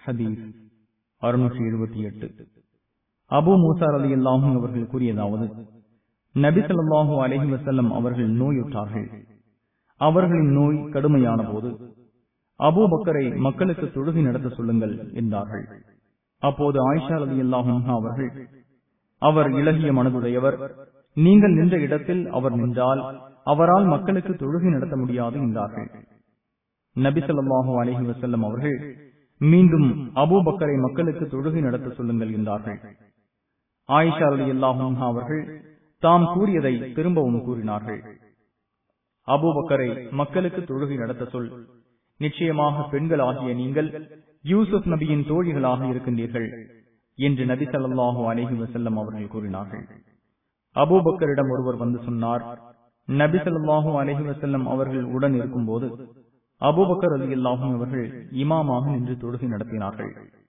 ஹதீஸ் அறுநூற்றி எழுபத்தி எட்டு அபு மூசார் அலி அல்லாஹும் அவர்கள் கூறியதாவது நபி ஸல்லல்லாஹு அலைஹி வஸல்லம் அவர்கள் நோயுற்றார்கள் அவர்களின் நோய் கடுமையான போது அபூ பக்கரை மக்களுக்கு தொழுகை நடத்த சொல்லுங்கள் என்றார்கள் அப்போது ஆயிஷா ரதி அல்லாஹும் அவர்கள் அவர் இளகிய மனதுடையவர் நீங்கள் நின்ற இடத்தில் அவர் நின்றால் அவரால் மக்களுக்கு தொழுகை நடத்த முடியாது என்றார்கள் நபி ஸல்லல்லாஹு அலைஹி வஸல்லம் அவர்கள் மீண்டும் அபூ பக்கரை மக்களுக்கு தொழுகை நடத்த சொல்லுங்கள் என்றார்கள் ஆயிஷா ரதி அல்லாஹும் அவர்கள் தாம் கூறியதை திரும்பவும் கூறினார்கள் அபூபக்கரை மக்களுக்கு தொழுகை நடத்த சொல் நிச்சயமாக பெண்கள் ஆகிய நீங்கள் யூசுப் நபியின் தோழிகளாக இருக்கின்றீர்கள் என்று நபி ஸல்லல்லாஹு அலைஹி வஸல்லம் அவர்கள் கூறினார்கள் அபூபக்கரிடம் ஒருவர் வந்து சொன்னார் நபி ஸல்லல்லாஹு அலைஹி வஸல்லம் அவர்கள் உடன் இருக்கும்போது அபூபக்கர் அலி அல்லாஹும் அவர்கள் இமாமாக நின்று தொழுகை நடத்தினார்கள்